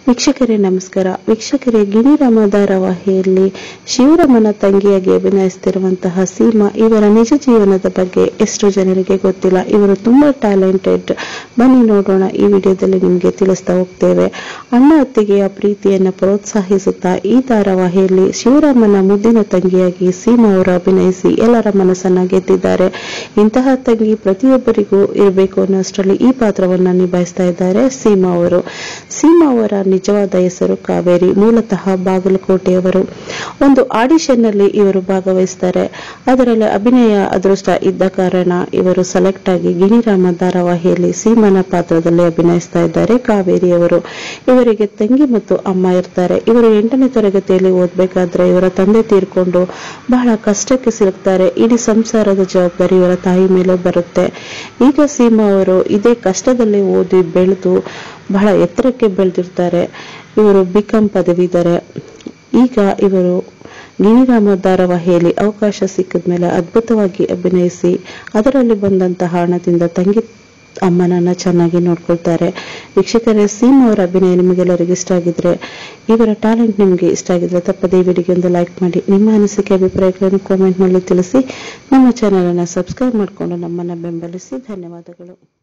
ವೀಕ್ಷಕರೇ ನಮಸ್ಕಾರ ವೀಕ್ಷಕರೇ ಗಿಣಿರಾಮ ಧಾರಾವಾಹಿಯಲ್ಲಿ ಶಿವರಾಮನ ತಂಗಿಯಾಗಿ ಅಭಿನಯಿಸುತ್ತಿರುವಂತಹ ಸೀಮಾ ಇವರ ನಿಜ ಜೀವನದ ಬಗ್ಗೆ ಎಷ್ಟು ಜನರಿಗೆ ಗೊತ್ತಿಲ್ಲ ಇವರು ತುಂಬಾ ಟ್ಯಾಲೆಂಟೆಡ್ ಬನ್ನಿ ನೋಡೋಣ ಈ ವಿಡಿಯೋದಲ್ಲಿ ನಿಮಗೆ ತಿಳಿಸ್ತಾ ಹೋಗ್ತೇವೆ ಅಣ್ಣ ಅತ್ತಿಗೆಯ ಪ್ರೀತಿಯನ್ನ ಪ್ರೋತ್ಸಾಹಿಸುತ್ತಾ ಈ ಧಾರಾವಾಹಿಯಲ್ಲಿ ಶಿವರಾಮನ ಮುದ್ದಿನ ತಂಗಿಯಾಗಿ ಸೀಮಾ ಅವರು ಅಭಿನಯಿಸಿ ಎಲ್ಲರ ಮನಸ್ಸನ್ನ ಗೆದ್ದಿದ್ದಾರೆ ಇಂತಹ ತಂಗಿ ಪ್ರತಿಯೊಬ್ಬರಿಗೂ ಇರಬೇಕು ಅನ್ನೋಷ್ಟರಲ್ಲಿ ಈ ಪಾತ್ರವನ್ನ ನಿಭಾಯಿಸ್ತಾ ಇದ್ದಾರೆ ಸೀಮಾ ಅವರು ಸೀಮಾ ಅವರ ನಿಜವಾದ ಹೆಸರು ಕಾವೇರಿ ಮೂಲತಃ ಬಾಗಲಕೋಟೆಯವರು ಒಂದು ಆಡಿಷನ್ ನಲ್ಲಿ ಇವರು ಭಾಗವಹಿಸ್ತಾರೆ ಅದರಲ್ಲಿ ಅಭಿನಯ ಅದೃಷ್ಟ ಇದ್ದ ಕಾರಣ ಇವರು ಸೆಲೆಕ್ಟ್ ಆಗಿ ಗಿಣಿರಾಮ ಧಾರಾವಾಹಿಯಲ್ಲಿ ಸೀಮನ ಪಾತ್ರದಲ್ಲಿ ಅಭಿನಯಿಸ್ತಾ ಇದ್ದಾರೆ ಕಾವೇರಿ ಅವರು ಇವರಿಗೆ ತಂಗಿ ಮತ್ತು ಅಮ್ಮ ಇರ್ತಾರೆ ಇವರು ಎಂಟನೇ ತರಗತಿಯಲ್ಲಿ ಓದ್ಬೇಕಾದ್ರೆ ಇವರ ತಂದೆ ತೀರ್ಕೊಂಡು ಬಹಳ ಕಷ್ಟಕ್ಕೆ ಸಿಲುಕ್ತಾರೆ ಇಡೀ ಸಂಸಾರದ ಜವಾಬ್ದಾರಿ ಇವರ ತಾಯಿ ಮೇಲೆ ಬರುತ್ತೆ ಈಗ ಸೀಮಾ ಅವರು ಇದೇ ಕಷ್ಟದಲ್ಲಿ ಓದಿ ಬೆಳೆದು ಬಹಳ ಎತ್ತರಕ್ಕೆ ಬೆಳೆದಿರ್ತಾರೆ ಇವರು ಬಿಕಾಂ ಪದವೀಧರೆ ಈಗ ಇವರು ಗಿಣಿರಾಮ ಧಾರಾವಾಹಿಯಲ್ಲಿ ಅವಕಾಶ ಸಿಕ್ಕಿದ ಮೇಲೆ ಅದ್ಭುತವಾಗಿ ಅಭಿನಯಿಸಿ ಅದರಲ್ಲಿ ಬಂದಂತಹ ಹಣದಿಂದ ತಂಗಿ ಅಮ್ಮನನ್ನ ಚೆನ್ನಾಗಿ ನೋಡ್ಕೊಳ್ತಾರೆ ವೀಕ್ಷಕರೇ ಸೀಮಾ ಅವರ ಅಭಿನಯ ನಿಮಗೆಲ್ಲರಿಗೂ ಇಷ್ಟ ಆಗಿದ್ರೆ ಇವರ ಟ್ಯಾಲೆಂಟ್ ನಿಮಗೆ ಇಷ್ಟ ಆಗಿದ್ರೆ ತಪ್ಪದೇ ಈ ವಿಡಿಯೋಗೆ ಒಂದು ಲೈಕ್ ಮಾಡಿ ನಿಮ್ಮ ಅನಿಸಿಕೆ ಅಭಿಪ್ರಾಯಗಳನ್ನು ಕಾಮೆಂಟ್ ನಲ್ಲಿ ತಿಳಿಸಿ ನಮ್ಮ ಚಾನೆಲ್ ಅನ್ನ ಸಬ್ಸ್ಕ್ರೈಬ್ ಮಾಡಿಕೊಂಡು ನಮ್ಮನ್ನ ಬೆಂಬಲಿಸಿ ಧನ್ಯವಾದಗಳು